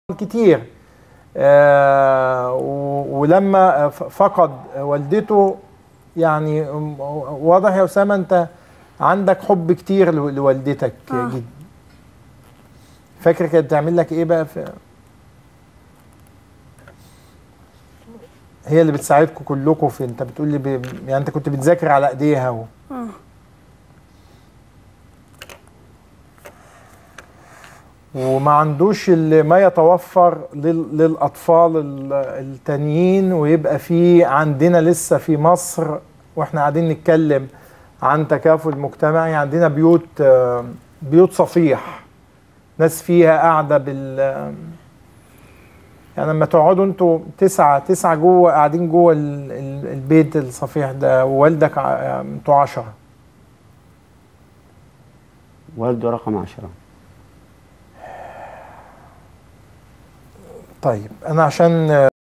كتير آه، و- ولما ف- فقد والدته يعني واضح يا أسامة أنت عندك حب كتير لو- لوالدتك آه. جدا فاكر كانت بتعمل لك إيه بقى في هي اللي بتساعدكم كلكم في انت بتقول لي ب... يعني انت كنت بتذاكر على ايديها و... آه. وما عندوش اللي ما يتوفر لل... للاطفال ال- التانيين ويبقى في عندنا لسه في مصر واحنا قاعدين نتكلم عن تكافل مجتمعي عندنا بيوت آه، بيوت صفيح ناس فيها قاعده بال يعني لما تقعدوا انتوا تسعة تسعة جوه قاعدين جوه ال- ال- البيت الصفيح ده ووالدك ع- انتوا عشرة والده رقم عشرة طيب انا عشان